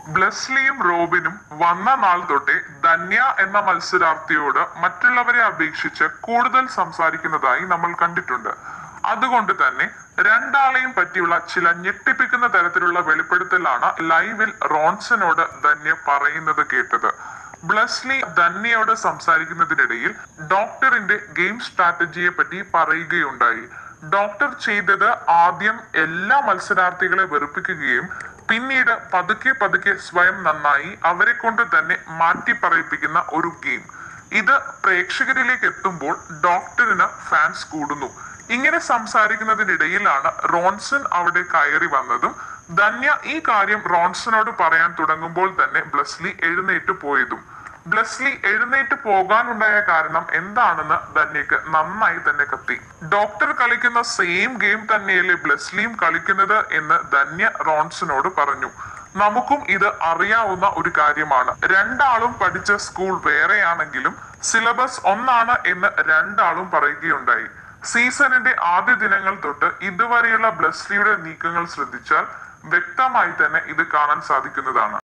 ബ്ലെസ്ലിയും റോബിനും വന്ന നാൾ തൊട്ടേ ധന്യ എന്ന മത്സരാർത്ഥിയോട് മറ്റുള്ളവരെ അപേക്ഷിച്ച് കൂടുതൽ സംസാരിക്കുന്നതായി നമ്മൾ കണ്ടിട്ടുണ്ട് അതുകൊണ്ട് തന്നെ രണ്ടാളെയും പറ്റിയുള്ള ചില ഞെട്ടിപ്പിക്കുന്ന തരത്തിലുള്ള വെളിപ്പെടുത്തലാണ് ലൈവിൽ റോൺസനോട് ധന്യ പറയുന്നത് കേട്ടത് ബ്ലസ്ലി ധന്യയോട് സംസാരിക്കുന്നതിനിടയിൽ ഡോക്ടറിന്റെ ഗെയിം സ്ട്രാറ്റജിയെ പറ്റി പറയുകയുണ്ടായി ഡോക്ടർ ചെയ്തത് ആദ്യം എല്ലാ മത്സരാർത്ഥികളെ വെറുപ്പിക്കുകയും പിന്നീട് പതുക്കെ പതുക്കെ സ്വയം നന്നായി അവരെ കൊണ്ട് തന്നെ മാറ്റി പറയിപ്പിക്കുന്ന ഒരു ഗെയിം ഇത് പ്രേക്ഷകരിലേക്ക് എത്തുമ്പോൾ ഡോക്ടറിന് ഫാൻസ് കൂടുന്നു ഇങ്ങനെ സംസാരിക്കുന്നതിനിടയിലാണ് റോൺസൺ അവിടെ കയറി വന്നതും ധന്യ ഈ കാര്യം റോൺസണോട് പറയാൻ തുടങ്ങുമ്പോൾ തന്നെ ബ്ലസ്ലി എഴുന്നേറ്റ് പോയതും ബ്ലസ്ലി എഴുന്നേറ്റ് പോകാനുണ്ടായ കാരണം എന്താണെന്ന് ധന്യക്ക് നന്നായി തന്നെ കത്തി ഡോക്ടർ കളിക്കുന്ന സെയിം ഗെയിം തന്നെയല്ലേ ബ്ലസ്ലിയും കളിക്കുന്നത് എന്ന് ധന്യ റോൺസനോട് പറഞ്ഞു നമുക്കും ഇത് അറിയാവുന്ന ഒരു കാര്യമാണ് രണ്ടാളും പഠിച്ച സ്കൂൾ വേറെയാണെങ്കിലും സിലബസ് ഒന്നാണ് എന്ന് രണ്ടാളും പറയുകയുണ്ടായി സീസണിന്റെ ആദ്യ ദിനങ്ങൾ തൊട്ട് ഇതുവരെയുള്ള ബ്ലസ്ലിയുടെ നീക്കങ്ങൾ ശ്രദ്ധിച്ചാൽ വ്യക്തമായി തന്നെ ഇത് കാണാൻ സാധിക്കുന്നതാണ്